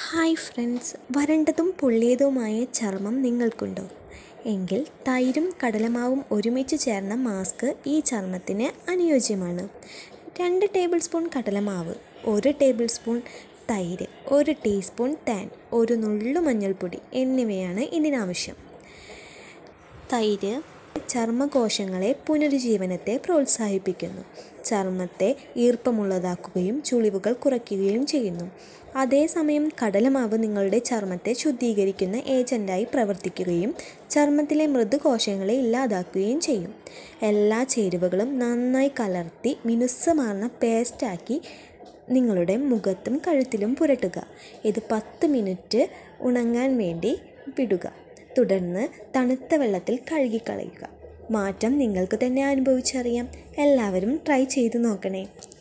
hi friends വരണ്ടതും പൊള്ളിയതുമായ ചർമ്മം നിങ്ങൾക്കുണ്ടോ എങ്കിൽ തൈരും കടലമാവും ഒരുമിച്ച് ചേർന്ന മാസ്ക് ഈ ചർമ്മത്തിന് അനുയോജ്യമാണ് രണ്ട് ടേബിൾ സ്പൂൺ കടലമാവ് ഒരു ടേബിൾ സ്പൂൺ തൈര് ഒരു ടീസ്പൂൺ താൻ ഒരു നുള്ളു മഞ്ഞൾപ്പൊടി എന്നിവയാണ് ഇതിനാവശ്യം തൈര് ചർമ്മകോശങ്ങളെ പുനരുജ്ജീവനത്തെ പ്രോത്സാഹിപ്പിക്കുന്നു ചർമ്മത്തെ ഈർപ്പമുള്ളതാക്കുകയും ചുളിവുകൾ കുറയ്ക്കുകയും ചെയ്യുന്നു അതേസമയം കടലമാവ് നിങ്ങളുടെ ചർമ്മത്തെ ശുദ്ധീകരിക്കുന്ന ഏജൻ്റായി പ്രവർത്തിക്കുകയും ചർമ്മത്തിലെ മൃദുകോശങ്ങളെ ഇല്ലാതാക്കുകയും ചെയ്യും എല്ലാ ചേരുവകളും നന്നായി കലർത്തി മിനുസമാർന്ന പേസ്റ്റാക്കി നിങ്ങളുടെ മുഖത്തും കഴുത്തിലും പുരട്ടുക ഇത് പത്ത് മിനിറ്റ് ഉണങ്ങാൻ വേണ്ടി വിടുക തുടർന്ന് തണുത്ത വെള്ളത്തിൽ കഴുകിക്കളയുക മാറ്റം നിങ്ങൾക്ക് തന്നെ അനുഭവിച്ചറിയാം എല്ലാവരും ട്രൈ ചെയ്തു നോക്കണേ